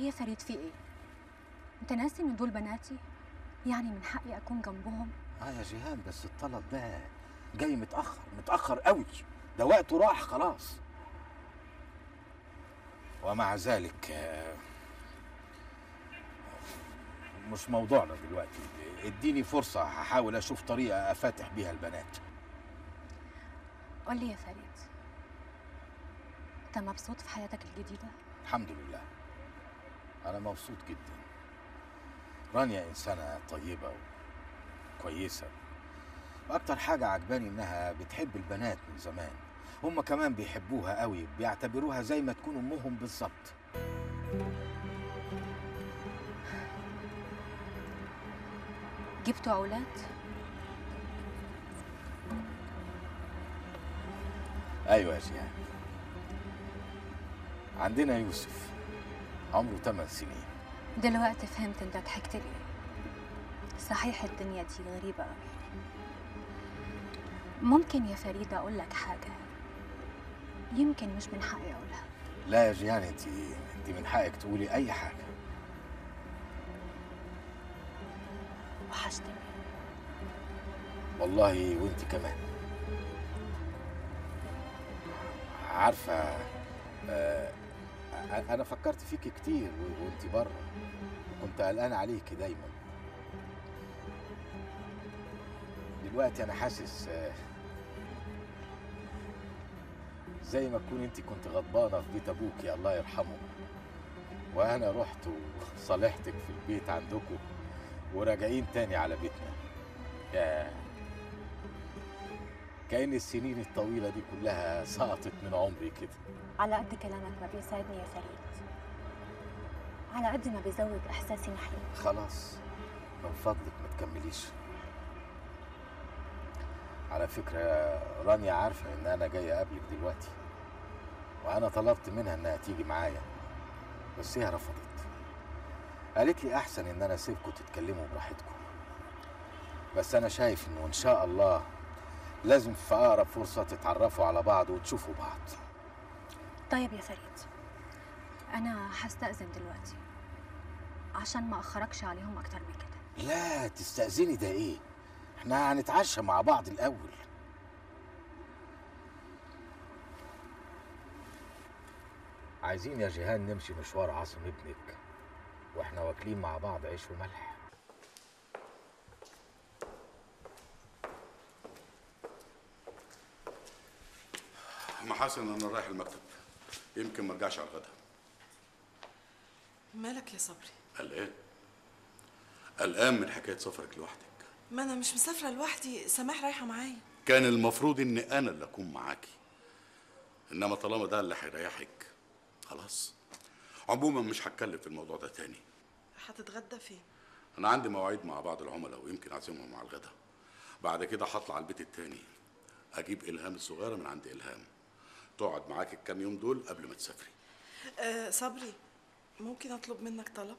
يا فريد في ايه انت ناسي ان دول بناتي يعني من حقي اكون جنبهم اه يا جيهان بس الطلب ده جاي متاخر متاخر قوي ده وقته راح خلاص ومع ذلك آه، مش موضوعنا دلوقتي اديني فرصة هحاول اشوف طريقة افاتح بيها البنات قول لي يا فريد انت مبسوط في حياتك الجديده الحمد لله انا مبسوط جدا رانيا انسانة طيبة وكويسة واكتر حاجة عجباني انها بتحب البنات من زمان هم كمان بيحبوها قوي بيعتبروها زي ما تكون امهم بالظبط جبتوا اولاد ايوه يا جيهان عندنا يوسف عمره 8 سنين دلوقتي فهمت انت ضحكت لي صحيح الدنيا دي غريبة أوي ممكن يا فريدة أقول لك حاجة يمكن مش من حقي أقولها لا يا جيهان انت انت من حقك تقولي اي حاجة وحشتني والله وانت كمان عارفة آه، انا فكرت فيك كتير و- وانت بره وكنت قلقان عليكي دايما دلوقتي انا حاسس آه، زي ما تكون انت كنت غضبانه في بيت ابوكي الله يرحمه وانا رحت وصالحتك في البيت عندكم وراجعين تاني على بيتنا يا كأن السنين الطويلة دي كلها سقطت من عمري كده على قد كلامك ما بيساعدني يا فريد على قد ما بيزود إحساسي ناحيتك خلاص من فضلك ما تكمليش على فكرة رانيا عارفة إن أنا جاي أقابلك دلوقتي وأنا طلبت منها إنها تيجي معايا بس هي رفضت قالت لي أحسن إن أنا أسيبكم تتكلموا براحتكم بس أنا شايف إنه إن شاء الله لازم في أقرب فرصة تتعرفوا على بعض وتشوفوا بعض طيب يا فريد أنا هستأذن دلوقتي عشان ما أخركش عليهم أكتر من كده لا تستأذني ده ايه احنا هنتعشى مع بعض الاول عايزين يا جيهان نمشي مشوار عاصم ابنك واحنا واكلين مع بعض عيش وملح ما حسن انا رايح المكتب يمكن ما ارجعش على الغدا مالك يا صبري قلقان قلقان من حكايه سفرك لوحدك ما انا مش مسافره لوحدي سماح رايحه معايا كان المفروض ان انا اللي اكون معاكي انما طالما ده اللي هيريحك خلاص عموما مش هتكلم في الموضوع ده تاني هتتغدى فين انا عندي مواعيد مع بعض العملاء ويمكن اعزمهم على الغدا بعد كده هطلع على البيت التاني اجيب الهام الصغيره من عند الهام تقعد معاك الكام يوم دول قبل ما تسافري آه صبري ممكن اطلب منك طلب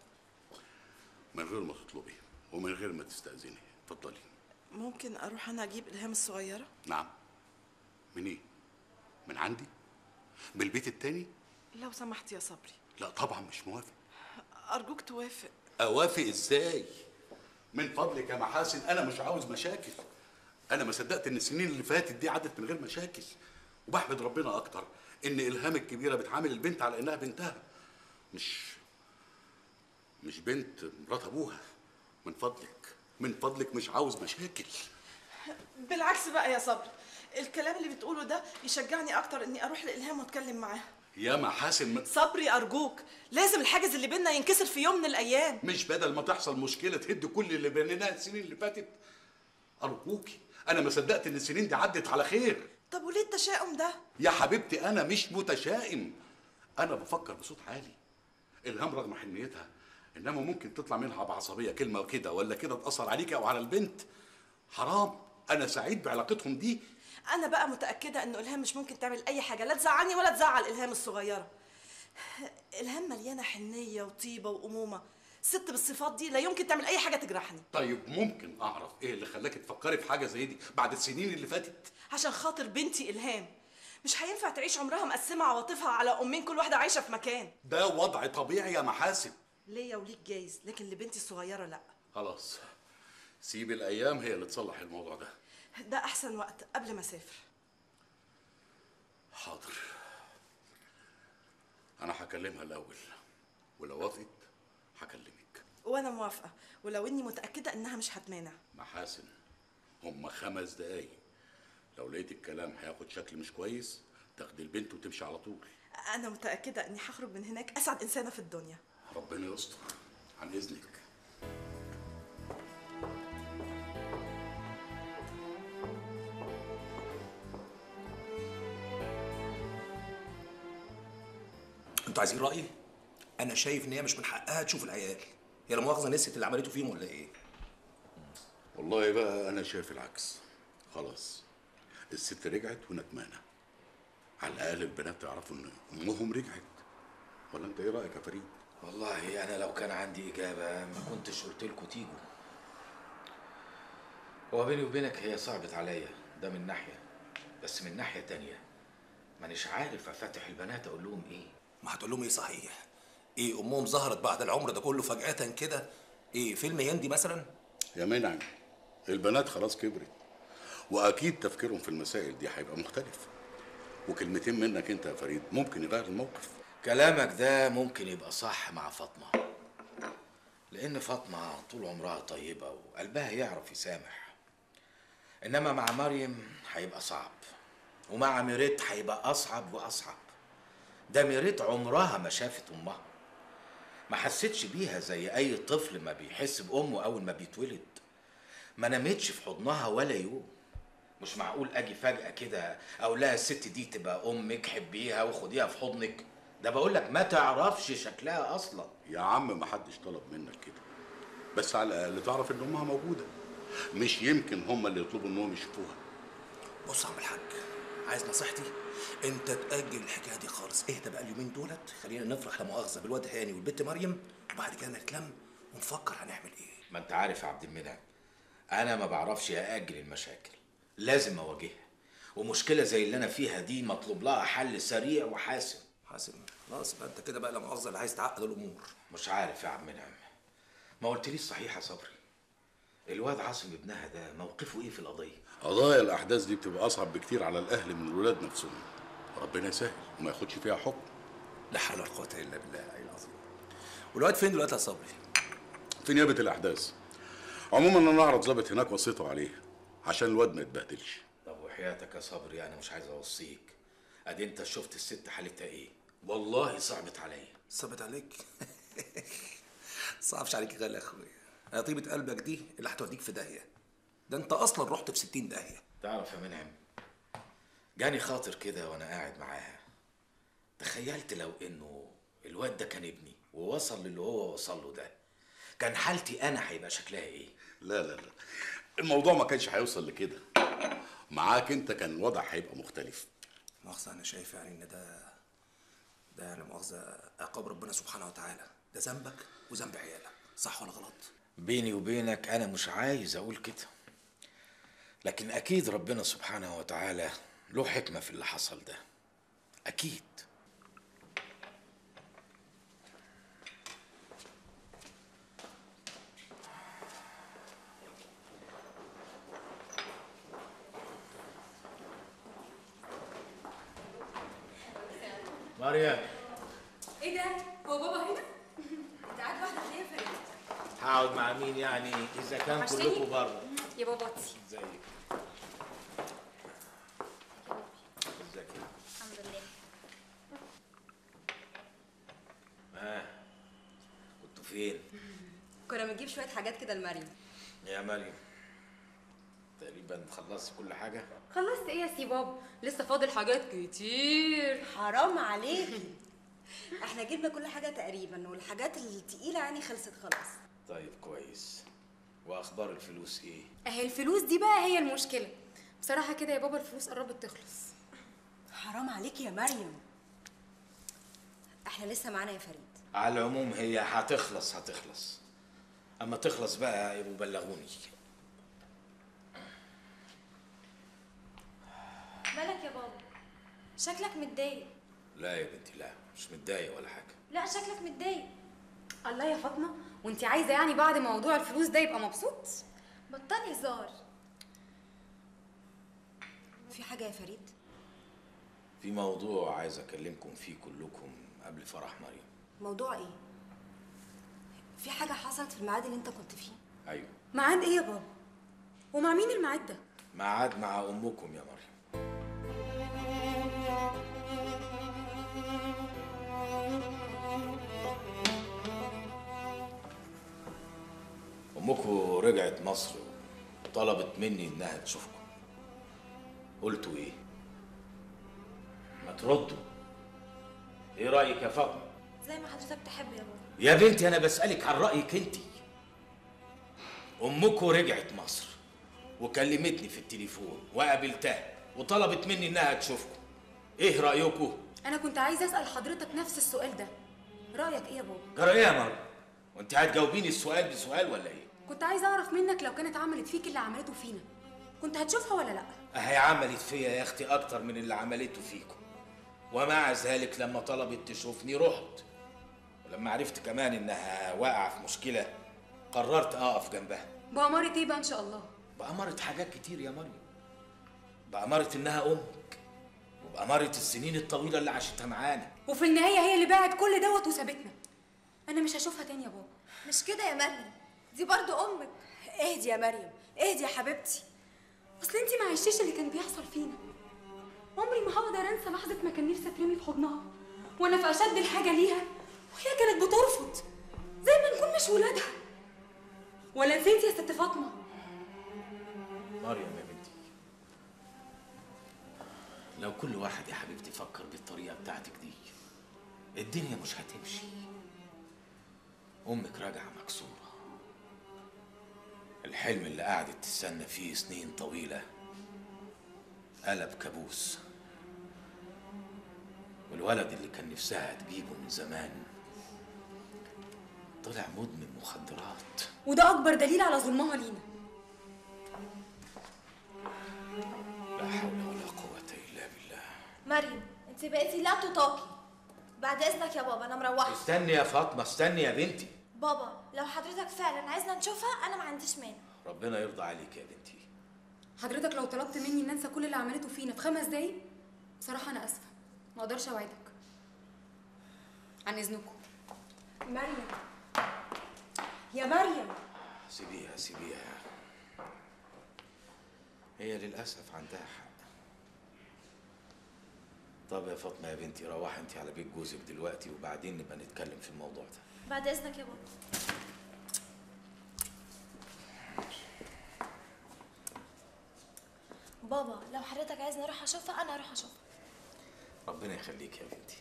من غير ما تطلبي ومن غير ما تستأذني اتفضلي ممكن اروح انا اجيب الهام الصغيره نعم من ايه من عندي من البيت التاني لو سمحت يا صبري لا طبعا مش موافق ارجوك توافق اوافق ازاي من فضلك يا محاسن انا مش عاوز مشاكل انا ما صدقت ان السنين اللي فاتت دي عدت من غير مشاكل وبحمد ربنا اكتر ان الهام الكبيره بتعامل البنت على انها بنتها مش مش بنت مرات ابوها من فضلك من فضلك مش عاوز مشاكل بالعكس بقى يا صبري الكلام اللي بتقوله ده يشجعني اكتر اني اروح لالهام واتكلم معاها يا محاسن من صبري ارجوك لازم الحاجز اللي بينا ينكسر في يوم من الايام مش بدل ما تحصل مشكله تهد كل اللي بنيناه السنين اللي فاتت ارجوكي انا ما صدقت ان السنين دي عدت على خير طب وليه التشاؤم ده يا حبيبتي انا مش متشائم انا بفكر بصوت عالي الهام رغم حنيتها انما ممكن تطلع منها بعصبيه كلمه كده ولا كده تاثر عليك او على البنت حرام انا سعيد بعلاقتهم دي انا بقى متاكده انه الهام مش ممكن تعمل اي حاجه لا تزعلني ولا تزعل الهام الصغيره الهام مليانه حنيه وطيبه وامومه ست بالصفات دي لا يمكن تعمل اي حاجه تجرحني طيب ممكن اعرف ايه اللي خلاك تفكري في حاجه زي دي بعد السنين اللي فاتت عشان خاطر بنتي الهام مش هينفع تعيش عمرها مقسمه عواطفها على امين كل واحده عايشه في مكان ده وضع طبيعي يا محاسن ليا وليك جايز لكن لبنتي الصغيره لا خلاص سيب الايام هي اللي تصلح الموضوع ده ده احسن وقت قبل ما اسافر حاضر انا هكلمها الاول ولو وافقت هكلمك وانا موافقه ولو اني متاكده انها مش هتمانع محاسن هم خمس دقايق لو لقيت الكلام هياخد شكل مش كويس تاخدي البنت وتمشي على طول انا متاكده اني هخرج من هناك اسعد انسانه في الدنيا ربنا يستر عن اذنك انتوا عايزين رايي انا شايف ان هي مش من حقها تشوف العيال هي لا مؤاخذه نسيت اللي عملته فيهم ولا ايه والله بقى انا شايف العكس خلاص الست رجعت وندمانه على الاقل البنات يعرفوا ان امهم رجعت ولا انت ايه رايك يا فريد والله انا لو كان عندي اجابه ما كنتش قلت لكم تيجوا هو بيني وبينك هي صعبت عليا ده من ناحيه بس من ناحيه تانية مانيش عارف افتح البنات اقول لهم ايه ما هتقول لهم ايه صحيح ايه امهم ظهرت بعد العمر ده كله فجاه كده ايه فيلم هندي مثلا يا منعم البنات خلاص كبرت واكيد تفكيرهم في المسائل دي هيبقى مختلف وكلمتين منك انت يا فريد ممكن يغير الموقف كلامك ده ممكن يبقى صح مع فاطمه لان فاطمه طول عمرها طيبه وقلبها يعرف يسامح انما مع مريم هيبقى صعب ومع ميريت هيبقى اصعب واصعب ده ميريت عمرها ما شافت امها ما حستش بيها زي اي طفل ما بيحس بامه اول ما بيتولد ما نامتش في حضنها ولا يوم مش معقول اجي فجاه كده اقول لها الست دي تبقى امك حبيها وخديها في حضنك ده بقول لك ما تعرفش شكلها اصلا يا عم ما حدش طلب منك كده بس على الاقل تعرف ان امها موجوده مش يمكن هم اللي يطلبوا انهم يشوفوها بص يا عم الحاج عايز نصيحتي انت تاجل الحكايه دي خالص اهدى بقى اليومين دولت خلينا نفرح لا مؤاخذه بالواد هاني والبت مريم وبعد كده نتلم ونفكر هنعمل ايه ما انت عارف يا عبد المنعم انا ما بعرفش ااجل المشاكل لازم اواجهها ومشكله زي اللي انا فيها دي مطلوب لها حل سريع وحاسم حاسم خلاص بقى انت كده بقى لا مؤاخذه اللي عايز تعقد الامور مش عارف يا عم منعم ما قلتليش صحيح يا صبري الواد عاصم ابنها ده موقفه ايه في القضيه قضايا الاحداث دي بتبقى اصعب بكتير على الاهل من الولاد نفسهم ربنا يسهل وما ياخدش فيها حكم لا حول ولا قوه الا بالله العلي العظيم والواد فين دلوقتي يا صبري في نيابه الاحداث عموما انا اعرض ظابط هناك وصيته عليه عشان الواد ما يتبهدلش طب وحياتك يا صبري انا مش عايز اوصيك ادي انت شفت الست حالتها ايه والله صعبت عليا صعبت عليك صعبش عليك غالي يا اخويا يا طيبه قلبك دي اللي هتوديك في داهيه ده انت اصلا رحت في 60 داهيه تعرف يا منعم جاني خاطر كده وانا قاعد معاها تخيلت لو انه الواد ده كان ابني ووصل للي هو وصل له ده كان حالتي انا هيبقى شكلها ايه لا لا لا الموضوع ما كانش هيوصل لكده معاك انت كان الوضع هيبقى مختلف مؤاخذه انا شايف يعني ان ده ده يعني مؤاخذه عقاب ربنا سبحانه وتعالى ده ذنبك وذنب عيالك صح ولا غلط بيني وبينك انا مش عايز اقول كده لكن اكيد ربنا سبحانه وتعالى له حكمه في اللي حصل ده اكيد مريم ايه ده؟ هو بابا هنا؟ انت قاعد لوحدك ليه يا فريد؟ هقعد مع مين يعني اذا كان وحشتني؟ كلكم بره يا باباتي ازيك ازيك الحمد لله ها كنتوا فين كنا بنجيب شويه حاجات كده لمريم يا مريم تقريبا خلصت كل حاجه خلصت ايه يا سي بابا؟ لسه فاضل حاجات كتير حرام عليكي احنا جبنا كل حاجه تقريبا والحاجات التقيله يعني خلصت خلاص طيب كويس واخبار الفلوس ايه اهي الفلوس دي بقى هي المشكله بصراحه كده يا بابا الفلوس قربت تخلص حرام عليكي يا مريم احنا لسه معانا يا فريد على العموم هي هتخلص هتخلص اما تخلص بقى يبقوا بلغوني مالك يا بابا شكلك متضايق لا يا بنتي لا مش متضايق ولا حاجه لا شكلك متضايق الله يا فاطمه وانت عايزه يعني بعد موضوع الفلوس ده يبقى مبسوط بطلي هزار في حاجه يا فريد في موضوع عايز اكلمكم فيه كلكم قبل فرح مريم موضوع ايه في حاجه حصلت في الميعاد اللي انت كنت فيه ايوه ميعاد ايه يا بابا ومع مين الميعاد ده ميعاد مع امكم يا مريم امكم رجعت مصر وطلبت مني انها تشوفكم قلتوا ايه ما تردوا ايه رايك يا فاطمه زي ما حضرتك تحب يا بابا يا بنتي انا بسالك عن رايك انت امكم رجعت مصر وكلمتني في التليفون وقابلتها وطلبت مني انها تشوفكم ايه رايكم انا كنت عايزه اسال حضرتك نفس السؤال ده رايك ايه يا بابا جرى ايه يا مريم وانت هتجاوبيني السؤال بسؤال ولا ايه كنت عايزه اعرف منك لو كانت عملت فيك اللي عملته فينا كنت هتشوفها ولا لا هي عملت فيا يا اختي اكتر من اللي عملته فيكم ومع ذلك لما طلبت تشوفني رحت ولما عرفت كمان انها واقعه في مشكله قررت اقف جنبها بأمارة ايه بقى ان شاء الله بأمارة حاجات كتير يا مريم بأمارة إنها أمك وبأمارة السنين الطويلة اللي عاشتها معانا وفي النهايه هي اللي باعت كل دوت وسابتنا انا مش هشوفها تاني يا بابا مش كده يا مريم دي برضو امك اهدي يا مريم اهدي يا حبيبتي اصل انت ما عشتيش اللي كان بيحصل فينا عمري ما هقدر انسى لحظه ما كان نفسي اترمي في حضنها وانا في اشد الحاجه ليها وهي كانت بترفض زي ما نكون مش ولادها ولا نسيتي يا ست فاطمه مريم يا بنتي لو كل واحد يا حبيبتي فكر بالطريقة بتاعتك دي الدنيا مش هتمشي أمك راجعة مكسورة الحلم اللي قعدت تستنى فيه سنين طويلة قلب كابوس والولد اللي كان نفسها تجيبه من زمان طلع مدمن مخدرات وده اكبر دليل على ظلمها لينا لا حول ولا قوة إلا بالله مريم انت بقيتي لا تطاقي بعد اذنك يا بابا انا مروحه استني يا فاطمة استني يا بنتي بابا لو حضرتك فعلا عايزنا نشوفها انا ما عنديش مانع ربنا يرضى عليك يا بنتي حضرتك لو طلبت مني ان انسى كل اللي عملته فينا في خمس دقايق بصراحه انا اسفه ما اقدرش اوعدك عن اذنكم مريم يا مريم سيبيها سيبيها هي للأسف عندها حق طب يا فاطمة يا بنتي روحي انت على بيت جوزك دلوقتي وبعدين نبقى نتكلم في الموضوع ده بعد اذنك يا بابا بابا لو حضرتك عايزني اروح اشوفها انا اروح اشوفها ربنا يخليك يا بنتي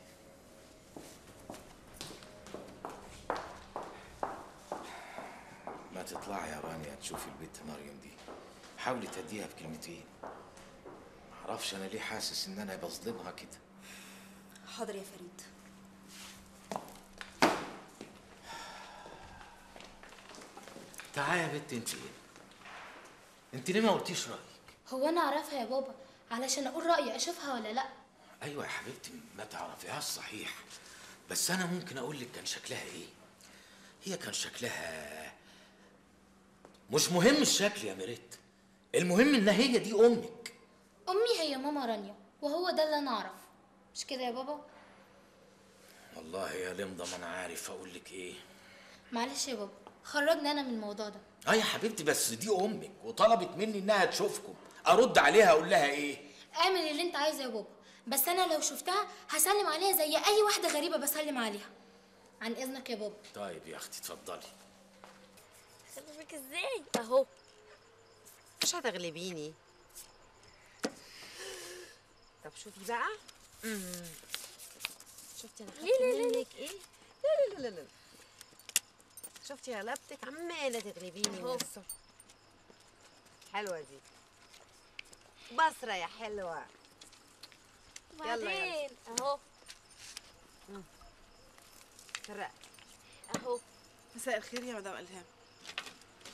ما تطلعي يا رانيا تشوفي البنت مريم دي حاولي تهديها بكلمتين معرفش انا ليه حاسس ان انا بظلمها كده حاضر يا فريد تعالي يا بنت انت ايه انت ليه ما قلتيش رايك هو انا اعرفها يا بابا علشان اقول رايي اشوفها ولا لا ايوه يا حبيبتي ما تعرفيهاش صحيح بس انا ممكن اقول لك كان شكلها ايه هي كان شكلها مش مهم الشكل يا ميريت المهم ان هي دي امك امي هي ماما رانيا وهو ده اللي انا اعرفه مش كده يا بابا والله يا لمضة ما انا عارف اقول لك ايه معلش يا بابا خرجني انا من الموضوع ده اه يا حبيبتي بس دي امك وطلبت مني انها تشوفكم ارد عليها اقول لها ايه اعمل اللي انت عايزه يا بابا بس انا لو شفتها هسلم عليها زي اي واحده غريبه بسلم عليها عن اذنك يا بابا طيب يا اختي اتفضلي خليك ازاي اهو مش هتغلبيني طب شوفي بقى مم. شفتي انا ليه- ليه- ليه- خدت منك ايه لا لا لا لا شفتي غلبتك عماله تغلبيني من أهو. الصبح حلوه دي بصره يا حلوه يلا، يلا. وبعدين اهو فرق اهو مساء الخير يا مدام الهام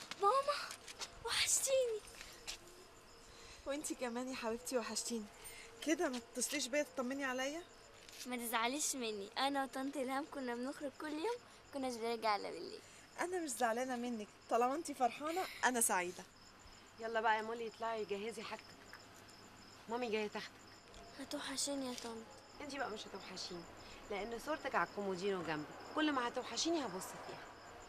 ماما وحشتيني وانتي كمان يا حبيبتي وحشتيني كده ما تتصليش بيا تطمني عليا ما تزعليش مني انا وطنط الهام كنا بنخرج كل يوم كناش بنرجع الا بالليل انا مش زعلانه منك طالما انت فرحانه انا سعيده يلا بقى يا مولي اطلعي جهزي حاجتك مامي جايه تاخدك هتوحشيني يا طنط انت بقى مش هتوحشيني لان صورتك على الكومودينو جنبي كل ما هتوحشيني هبص فيها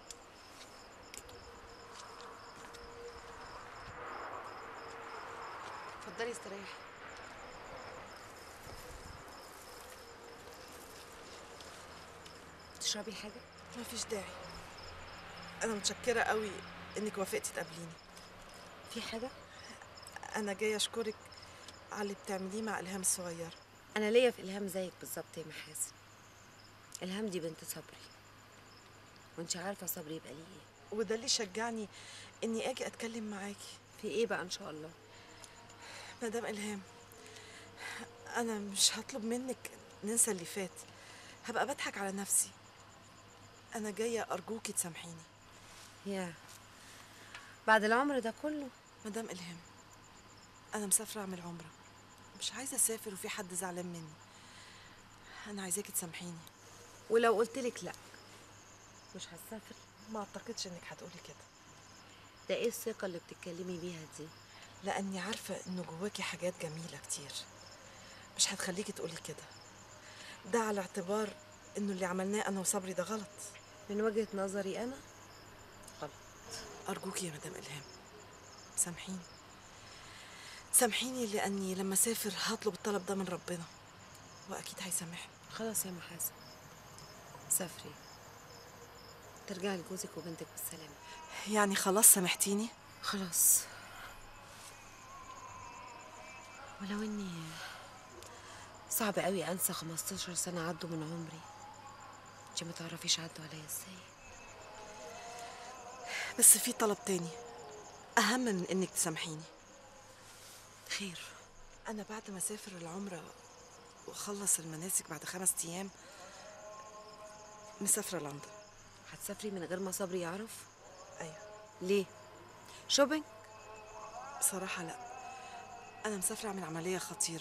اتفضلي استريحي تشربي حاجه مفيش داعي انا متشكره قوي انك وافقتي تقابليني في حاجه انا جايه اشكرك على اللي بتعمليه مع الهام الصغيره انا ليا في الهام زيك بالظبط يا محاسن الهام دي بنت صبري وانت عارفه صبري يبقى ليه ايه وده اللي شجعني اني اجي اتكلم معاكي في ايه بقى ان شاء الله مدام الهام انا مش هطلب منك ننسى اللي فات هبقى بضحك على نفسي انا جايه ارجوكي تسامحيني يا بعد العمر ده كله مدام الهام انا مسافره اعمل عمره مش عايزه اسافر وفي حد زعلان مني انا عايزاكي تسامحيني ولو قلت لك لا مش هتسافر ما اعتقدش انك هتقولي كده ده ايه الثقه اللي بتتكلمي بيها دي لاني عارفه انه جواكي حاجات جميله كتير مش هتخليكي تقولي كده ده على اعتبار انه اللي عملناه انا وصبري ده غلط من وجهه نظري انا غلط ارجوكي يا مدام الهام سامحيني سامحيني لاني لما اسافر هطلب الطلب ده من ربنا واكيد هيسامحني خلاص يا محاسن سافري ترجعي لجوزك وبنتك بالسلامه يعني خلاص سامحتيني خلاص ولو اني صعب قوي انسى 15 سنه عدوا من عمري انت ما تعرفيش عدوا عليا ازاي بس في طلب تاني اهم من انك تسامحيني خير انا بعد ما اسافر العمره واخلص المناسك بعد خمس ايام مسافره لندن هتسافري من غير ما صبري يعرف ايوه ليه شوبينج بصراحه لا انا مسافره اعمل عمليه خطيره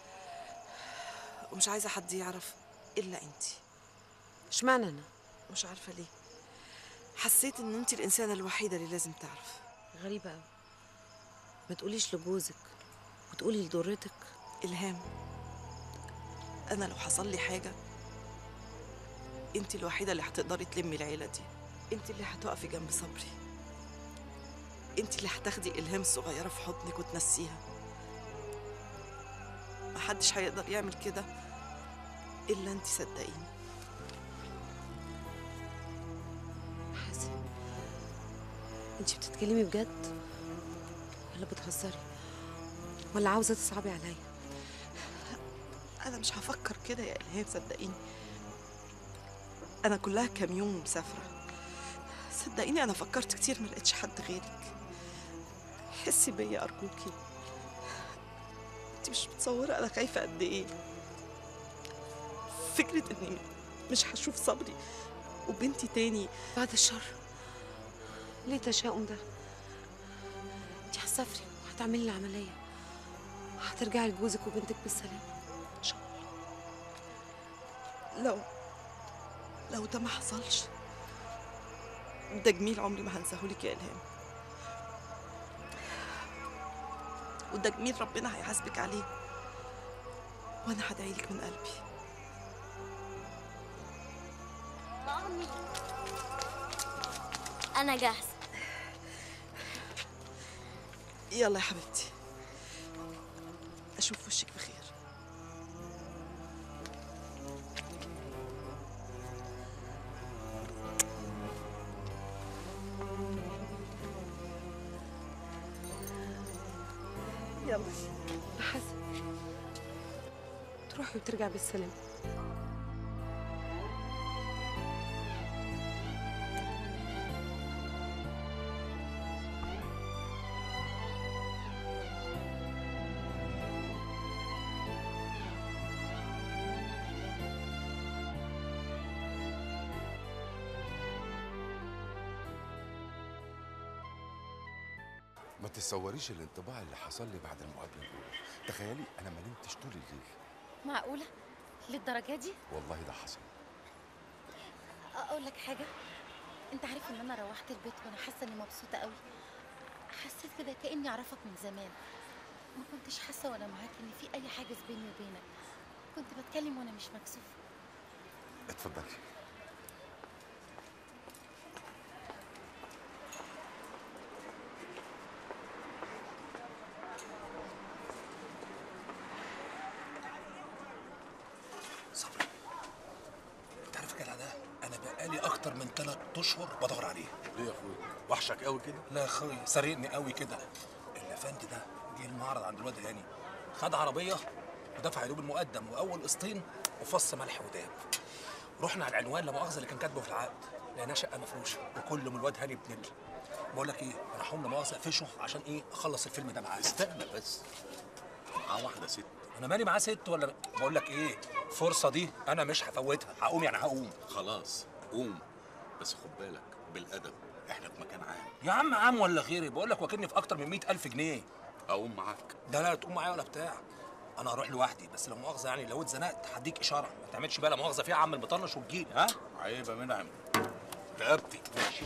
ومش عايزه حد يعرف الا انتي اشمعنى انا مش عارفه ليه حسيت ان انتي الانسانه الوحيده اللي لازم تعرف غريبه قوي ما تقوليش لجوزك وتقولي لضرتك الهام انا لو حصل لي حاجه انت الوحيده اللي هتقدري تلمي العيله دي انت اللي هتقفي جنب صبري انت اللي هتاخدي الهام الصغيره في حضنك وتنسيها محدش هيقدر يعمل كده الا انت صدقيني حسن انت بتتكلمي بجد ولا بتهزري ولا عاوزه تصعبي عليا انا مش هفكر كده يا الهام صدقيني انا كلها كام يوم مسافره صدقيني انا فكرت كتير ما لقيتش حد غيرك حسي بيا ارجوكي انت مش متصوره انا خايفه قد ايه فكره اني مش هشوف صبري وبنتي تاني بعد الشر ليه تشاؤم ده انت هتسافري وهتعملي العمليه هترجعي لجوزك وبنتك بالسلامه ان شاء الله لو لو ده ما حصلش ده جميل عمري ما هنساهولك يا الهام وده جميل ربنا هيحاسبك عليه وانا هدعي لك من قلبي مامي انا جاهزه يلا يا حبيبتي اشوف وشك بخير يلا حسن تروحي وترجعي بالسلامه ما تتصوريش الانطباع اللي حصل لي بعد المقابله الاولى تخيلي انا ما نمتش طول الليل معقولة للدرجة دي والله ده حصل اقول لك حاجة انت عارف ان انا روحت البيت وانا حاسة اني مبسوطة قوي حسيت كده كأني اعرفك من زمان ما كنتش حاسة وانا معاك ان في اي حاجز بيني وبينك كنت بتكلم وانا مش مكسوفة اتفضلي صبري انت عارف الجدع ده انا بقالي اكتر من ثلاث اشهر بدور عليه ليه يا اخويا وحشك قوي كده لا يا اخويا سارقني قوي كده الافندي ده جه المعرض عند الواد هاني خد عربيه ودفع يدوب المقدم واول قسطين وفص ملح وداب رحنا على العنوان لا مؤاخذه اللي كان كاتبه في العقد لقيناه شقه مفروشه وكله من الواد هاني بنل بقول لك ايه انا هقوم لا مؤاخذه اقفشه عشان ايه اخلص الفيلم ده معاه استنى بس معاه واحده ست انا مالي معاه ست ولا بقول لك ايه الفرصه دي انا مش هفوتها هقوم يعني هقوم خلاص قوم بس خد بالك بالادب احنا في مكان عام يا عم عام ولا غيري بقول لك واكني في اكتر من مئة ألف جنيه اقوم معاك ده لا تقوم معايا ولا بتاع انا هروح لوحدي بس لو مؤاخذه يعني لو اتزنقت هديك اشاره ما تعملش بقى لا مؤاخذه فيها عم المطنش وتجيلي ها عيب يا منعم رقبتي ماشي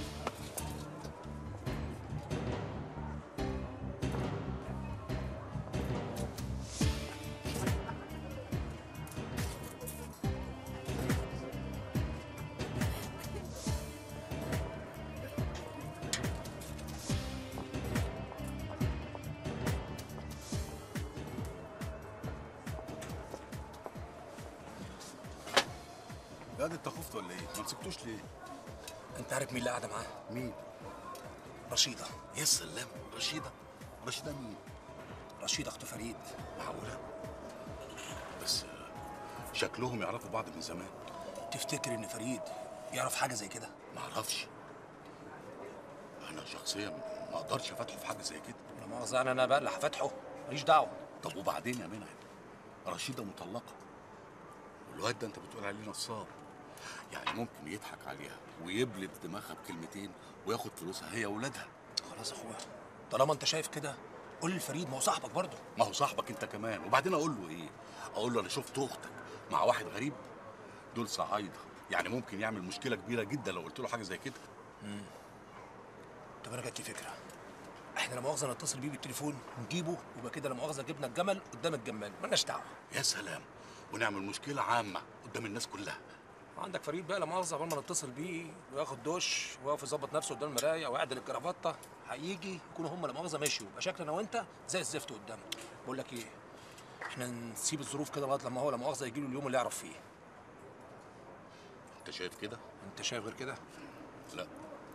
يا دي انت خفت ولا ايه؟ ما مسكتوش ليه؟ انت عارف مين اللي قاعده معاه مين؟ رشيده يا سلام رشيده رشيده مين؟ رشيده اخت فريد معقوله؟ بس شكلهم يعرفوا بعض من زمان تفتكر ان فريد يعرف حاجه زي كده ما اعرفش انا شخصيا ما اقدرش افتحه في حاجه زي كده لا مؤاخذه يعني انا بقى اللي هفتحه ماليش دعوه طب وبعدين يا منعم رشيده مطلقه والواد ده انت بتقول عليه نصاب يعني ممكن يضحك عليها ويبلد دماغها بكلمتين وياخد فلوسها هي واولادها خلاص يا اخويا طالما انت شايف كده قول لفريد ما هو صاحبك برضه ما هو صاحبك انت كمان وبعدين اقول له ايه اقول له انا شفت اختك مع واحد غريب دول صعايده يعني ممكن يعمل مشكله كبيره جدا لو قلت له حاجه زي كده امم طب انا جات لي فكره احنا لا مؤاخذه نتصل بيه بالتليفون ونجيبه ويبقى كده لا مؤاخذه جبنا الجمل قدام الجمال مالناش دعوه يا سلام ونعمل مشكله عامه قدام الناس كلها عندك فريد بقى لا مؤاخذه قبل ما نتصل بيه وياخد دش ويقف يظبط نفسه قدام المرايه ويعدل الكرافته هيجي يكونوا هم لا مؤاخذه مشيوا يبقى شكلنا انا وانت زي الزفت قدامه بقول لك ايه احنا نسيب الظروف كده لغايه لما هو لا مؤاخذه يجي له اليوم اللي يعرف فيه انت شايف كده انت شايف غير كده لا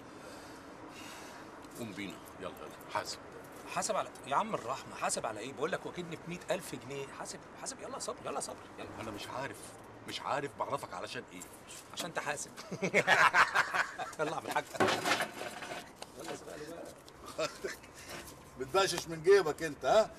قوم بينا يلا يلا حاسب حاسب على يا عم الرحمه حاسب على ايه بقول لك واكدني ب 100000 جنيه حاسب حاسب يلا صبر يلا صبر يلا انا مش عارف مش عارف بعرفك علشان ايه عشان تحاسب يلا اعمل حاجه يلا سبقلي بقى بتباشش من جيبك انت ها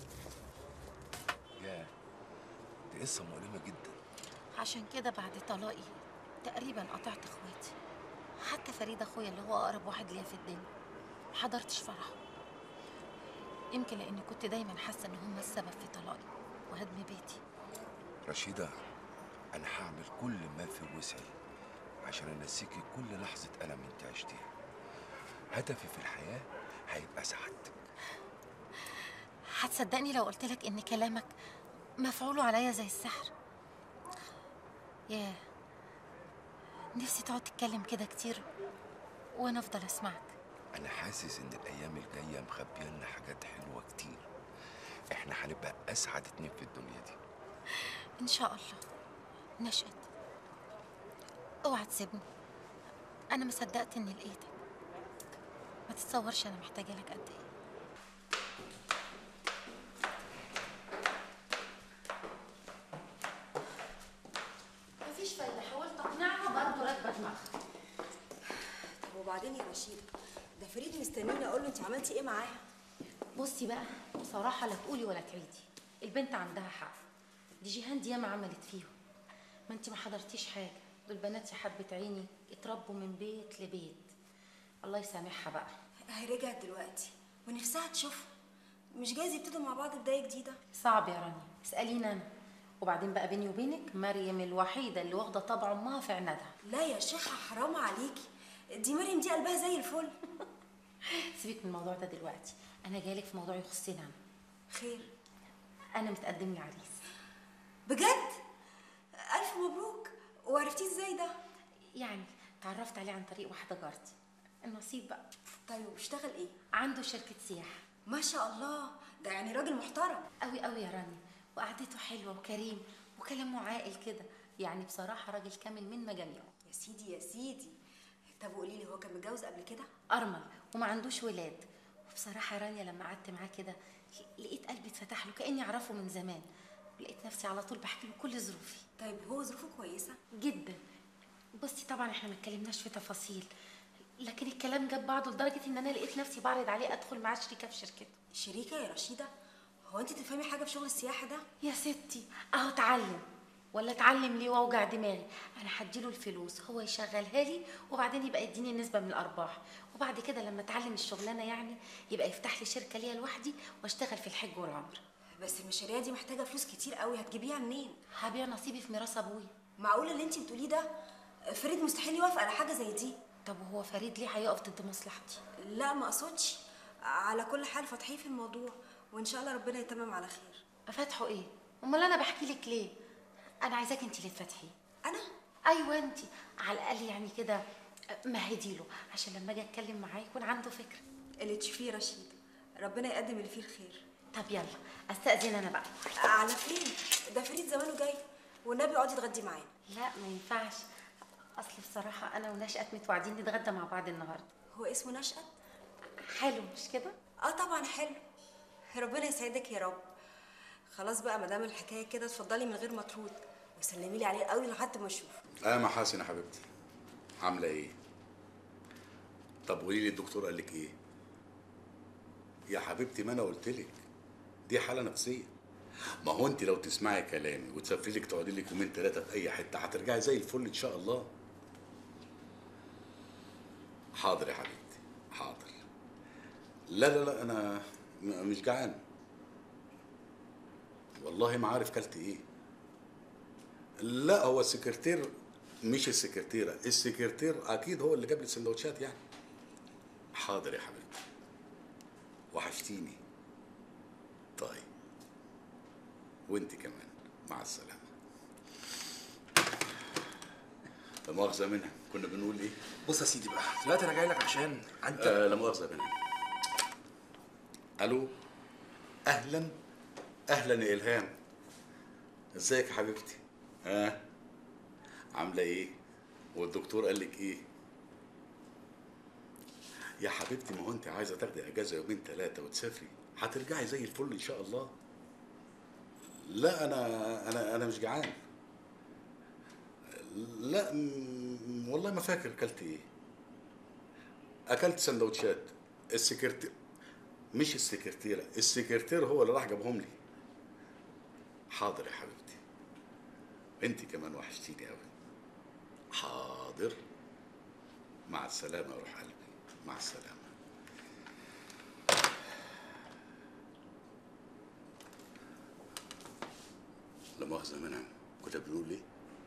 يا دي قصه مؤلمه جدا عشان كده بعد طلاقي تقريبا قطعت اخواتي حتى فريد اخويا اللي هو اقرب واحد ليا في الدنيا ما حضرتش فرحه يمكن لاني كنت دايما حاسه ان هم السبب في طلاقي وهدم بيتي رشيده انا هعمل كل ما في وسعي عشان انسيكي كل لحظه الم انت عشتيها هدفي في الحياه هيبقى سعادتك هتصدقني لو قلت لك ان كلامك مفعوله عليا زي السحر ياه نفسي تقعد تتكلم كده كتير وانا افضل اسمعك انا حاسس ان الايام الجايه مخبيه لنا حاجات حلوه كتير احنا هنبقى اسعد اتنين في الدنيا دي ان شاء الله نشأت اوعى تسيبني انا ما صدقت اني لقيتك ما تتصورش انا محتاجه لك قد ايه مفيش فايده حاولت اقنعها برضه راكبه دماغها طب وبعدين يا رشيد ده فريد مستنيني اقول له انت عملتي ايه معاها بصي بقى بصراحه لا تقولي ولا تعيدي البنت عندها حق دي جيهان دي ياما عملت فيهم ما انت ما حضرتيش حاجه دول بنات يا حبه عيني اتربوا من بيت لبيت الله يسامحها بقى هي رجعت دلوقتي ونفسها تشوفه مش جايز يبتدوا مع بعض بدايه جديده صعب يا رانيا اساليني انا وبعدين بقى بيني وبينك مريم الوحيده اللي واخده طبع امها في عنادها لا يا شيخه حرام عليكي دي مريم دي قلبها زي الفل سيبك من الموضوع ده دلوقتي انا جايلك في موضوع يخصني انا خير انا متقدم لي عريس بجد الف مبروك وعرفتيه ازاي ده يعني تعرفت عليه عن طريق واحده جارتي النصيب بقى طيب وبيشتغل ايه عنده شركه سياحه ما شاء الله ده يعني راجل محترم قوي قوي يا رانيا وقعدته حلوه وكريم وكلامه عاقل كده يعني بصراحه راجل كامل من مجاميعه يا سيدي يا سيدي طب وقولي لي هو كان متجوز قبل كده ارمل وما عندوش ولاد وبصراحه رانيا لما قعدت معاه كده لقيت قلبي اتفتح له كاني اعرفه من زمان ولقيت نفسي على طول بحكي له كل ظروفي طيب هو ظروفه كويسه جدا بصي طبعا احنا ما اتكلمناش في تفاصيل لكن الكلام جاب بعضه لدرجه ان انا لقيت نفسي بعرض عليه ادخل معاه شريكه في شركته شريكه يا رشيده هو انت تفهمي حاجه في شغل السياحه ده يا ستي اهو اتعلم ولا اتعلم ليه واوجع دماغي انا هديله الفلوس هو يشغلها لي وبعدين يبقى يديني نسبه من الارباح وبعد كده لما اتعلم الشغلانه يعني يبقى يفتح لي شركه ليا لوحدي واشتغل في الحج والعمره بس المشاريع دي محتاجه فلوس كتير قوي هتجيبيها منين هبيع نصيبي في ميراث ابويا معقوله اللي انت بتقوليه ده فريد مستحيل يوافق على حاجه زي دي طب وهو فريد ليه هيقف ضد مصلحتي لا ما اقصدش على كل حال فتحيه في الموضوع وان شاء الله ربنا يتمم على خير افتحه ايه امال انا بحكي لك ليه انا عايزاك انت اللي تفتحيه انا ايوه انت على الاقل يعني كده مهدي له عشان لما اجي اتكلم معاه يكون عنده فكره اللي تشوفيه رشيد ربنا يقدم اللي فيه الخير طب يلا استاذن انا بقى على فين ده فريد زمانه جاي والنبي اقعدي تغدي معانا لا ما ينفعش اصل بصراحه انا ونشأت متوعدين نتغدى مع بعض النهارده هو اسمه نشأت حلو مش كده اه طبعا حلو ربنا يسعدك يا رب خلاص بقى ما دام الحكايه كده اتفضلي من غير ما ترد وسلمي لي عليه قوي لحد ما اشوفه اه محاسن يا حبيبتي عامله ايه طب قولي لي الدكتور قال لك ايه يا حبيبتي ما انا قلت لك دي حاله نفسيه ما هو انت لو تسمعي كلامي وتسافري لك تقعدي لك يومين ثلاثه في اي حته هترجعي زي الفل ان شاء الله حاضر يا حبيبتي حاضر لا لا لا انا م- مش جعان والله ما عارف كلت ايه لا هو السكرتير مش السكرتيره السكرتير اكيد هو اللي جاب لي السندوتشات يعني حاضر يا حبيبتي وحشتيني طيب وانت كمان مع السلامه لا مؤاخذه منها كنا بنقول ايه بص يا سيدي بقى دلوقتي انا جاي لك عشان انت آه لا مؤاخذه منها الو اهلا اهلا يا الهام ازيك يا حبيبتي ها عامله ايه والدكتور قال لك ايه يا حبيبتي ما هو انت عايزه تاخدي اجازه يومين ثلاثه وتسافري هترجعي زي الفل ان شاء الله لا انا انا انا مش جعان لا م- والله ما فاكر اكلت ايه اكلت سندوتشات السكرتير مش السكرتيره السكرتير هو اللي راح جابهم لي حاضر يا حبيبتي انت كمان وحشتيني قوي حاضر مع السلامه يا روح قلبي مع السلامه لا مؤاخذه منعم كنا بنقول ايه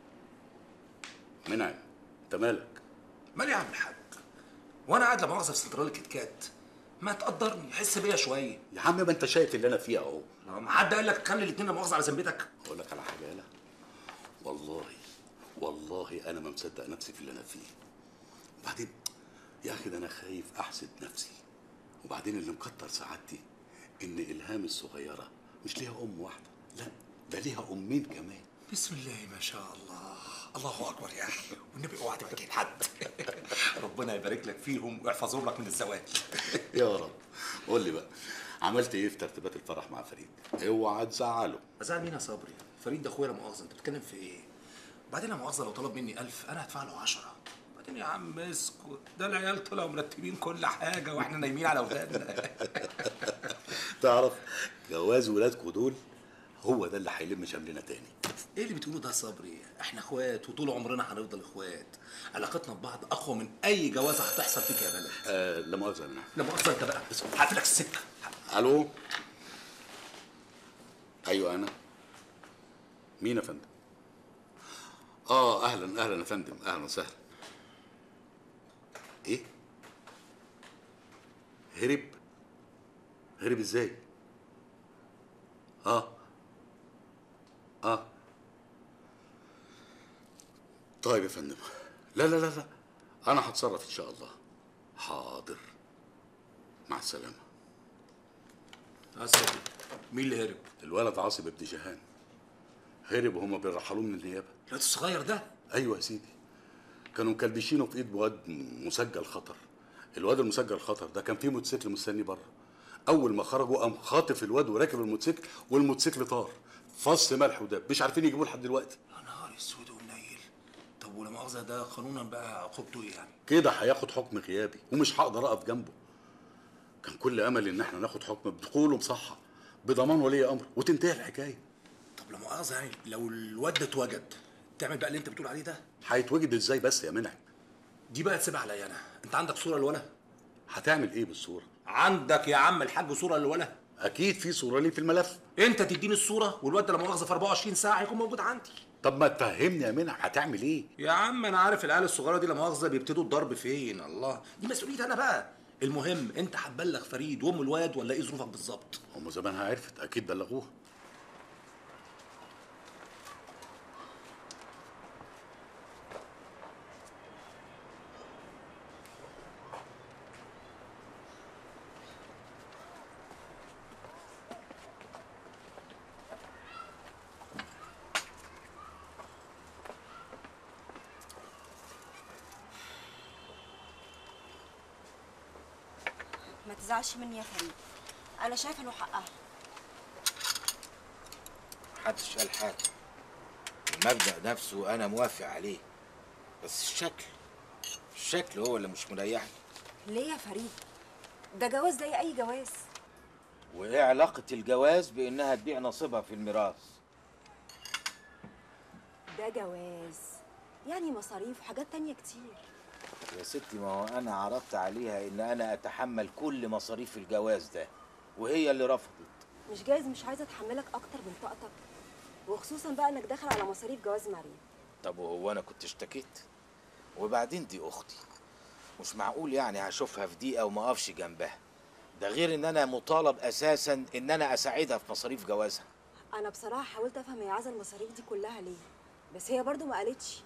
منعم انت مالك مالي يا عم الحاج وانا قاعد لا مؤاخذه في سنترال كيت كات ما تقدرني حس بيا شويه يا عم ما انت شايف اللي انا فيه اهو ما حد قال لك خلي الاثنين لا مؤاخذه على ذمتك اقول لك على حاجه يالا والله والله انا ما مصدق نفسي في اللي انا فيه وبعدين يا اخي ده انا خايف احسد نفسي وبعدين اللي مكتر سعادتي ان الهام الصغيره مش ليها ام واحده لا ده ليها امين كمان بسم الله ما شاء الله الله اكبر يا اخي والنبي اوعى تبقى حد ربنا يبارك لك فيهم ويحفظهم لك من الزواج يا رب قول لي بقى عملت ايه في ترتيبات الفرح مع فريد اوعى تزعله ازعل مين يا صبري فريد ده اخويا لا مؤاخذه انت بتتكلم في ايه وبعدين لا مؤاخذه لو طلب مني ألف انا هدفع له 10 بعدين يا عم اسكت ده العيال طلعوا مرتبين كل حاجه واحنا نايمين على وداننا تعرف جواز ولادكوا دول هو ده اللي هيلم شملنا تاني ايه اللي بتقوله ده يا صبري احنا اخوات وطول عمرنا هنفضل اخوات علاقتنا ببعض اقوى من اي جوازه هتحصل فيك يا بلد آه لا مؤاخذه انا لا مؤاخذه انت بقى بس هقفلك السكه الو ايوه انا مين يا فندم اه اهلا اهلا يا فندم اهلا وسهلا ايه هرب هرب ازاي اه اه طيب يا فندم لا لا لا لا انا هتصرف ان شاء الله حاضر مع السلامه عسل مين اللي هرب الولد عاصم ابن جهان هرب وهما بيرحلوه من النيابه الواد الصغير ده ايوه يا سيدي كانوا مكلبشينه في ايد واد مسجل خطر الواد المسجل خطر ده كان فيه موتوسيكل مستني بره اول ما خرجوا قام خاطف الواد وراكب الموتوسيكل والموتوسيكل طار فص ملح وداب مش عارفين يجيبوه لحد دلوقتي يا نهار اسود ومنيل طب ولا مؤاخذه ده قانونا بقى عقوبته ايه يعني كده هياخد حكم غيابي ومش هقدر اقف جنبه كان كل امل ان احنا ناخد حكم بدخوله مصحة بضمان ولي امر وتنتهي الحكايه طب لا مؤاخذه يعني لو الواد ده اتوجد تعمل بقى اللي انت بتقول عليه ده هيتوجد ازاي بس يا منعم دي بقى تسيبها عليا انا انت عندك صوره للولا هتعمل ايه بالصوره عندك يا عم الحاج صوره للولا اكيد في صوره ليه في الملف انت تديني الصوره والواد ده لا مؤاخذه في 24 ساعه هيكون موجود عندي طب ما تفهمني يا منعم هتعمل ايه يا عم انا عارف العيال الصغيره دي لا مؤاخذه بيبتدوا الضرب فين الله دي مسؤوليتي انا بقى المهم انت هتبلغ فريد وام الواد ولا ايه ظروفك بالظبط هم زمانها عرفت اكيد بلغوها ما تزعلش مني يا فريد انا شايفه انه حقها محدش قال حاجة المبدأ نفسه أنا موافق عليه بس الشكل الشكل هو اللي مش مريحني ليه يا فريد ده جواز زي اي جواز وإيه علاقة الجواز بإنها تبيع نصيبها في الميراث ده جواز يعني مصاريف وحاجات تانية كتير يا ستي ما هو أنا عرضت عليها إن أنا أتحمل كل مصاريف الجواز ده وهي اللي رفضت مش جايز مش عايزه اتحملك اكتر من طاقتك وخصوصا بقى انك داخل على مصاريف جواز مريم طب وهو أنا كنت اشتكيت وبعدين دي أختي مش معقول يعني هشوفها في دقيقة وما أقفش جنبها ده غير إن أنا مطالب أساسا إن أنا أساعدها في مصاريف جوازها انا بصراحه حاولت افهم هي عايزه المصاريف دي كلها ليه بس هي برضو ما قالتش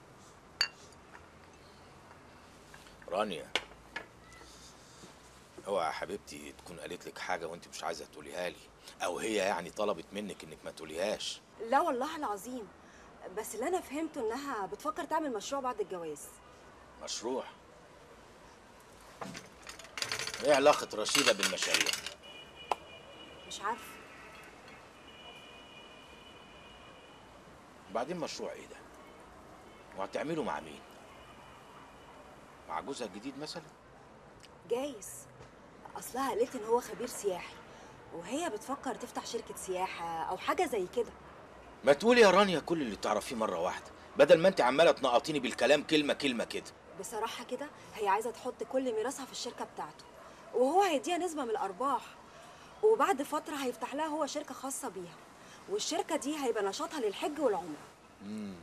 رانيا اوعى يا حبيبتي تكون قالت لك حاجه وانت مش عايزه تقوليها لي او هي يعني طلبت منك انك ما تقوليهاش لا والله العظيم بس اللي انا فهمته انها بتفكر تعمل مشروع بعد الجواز مشروع ايه علاقه رشيده بالمشاريع مش عارفه وبعدين مشروع ايه ده وهتعمله مع مين مع جوزها الجديد مثلا جايز اصلها قالت ان هو خبير سياحي وهي بتفكر تفتح شركه سياحه او حاجه زي كده ما تقولي يا رانيا كل اللي تعرفيه مره واحده بدل ما انت عماله تنقطيني بالكلام كلمه كلمه كده بصراحه كده هي عايزه تحط كل ميراثها في الشركه بتاعته وهو هيديها نسبه من الارباح وبعد فتره هيفتح لها هو شركه خاصه بيها والشركه دي هيبقى نشاطها للحج والعمره مم.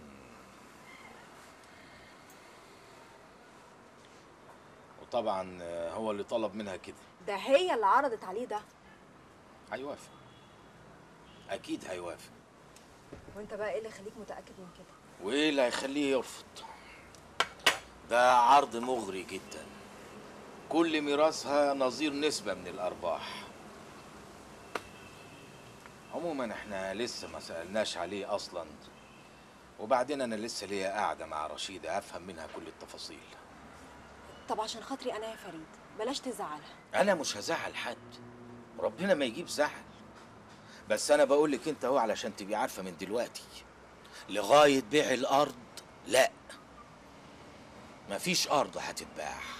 وطبعا آه، هو اللي طلب منها كده ده هي اللي عرضت عليه ده هيوافق اكيد هيوافق وانت بقى ايه اللي يخليك متاكد من كده وايه اللي هيخليه يرفض ده عرض مغري جدا كل ميراثها نظير نسبة من الأرباح عموما احنا لسه ما سألناش عليه أصلا وبعدين أنا لسه ليا قاعدة مع رشيدة أفهم منها كل التفاصيل طب عشان خاطري انا يا فريد بلاش تزعلها أنا مش هزعل حد ربنا ما يجيب زعل بس أنا بقول لك أنت أهو علشان تبقي عارفة من دلوقتي لغاية بيع الأرض لا مفيش أرض هتتباع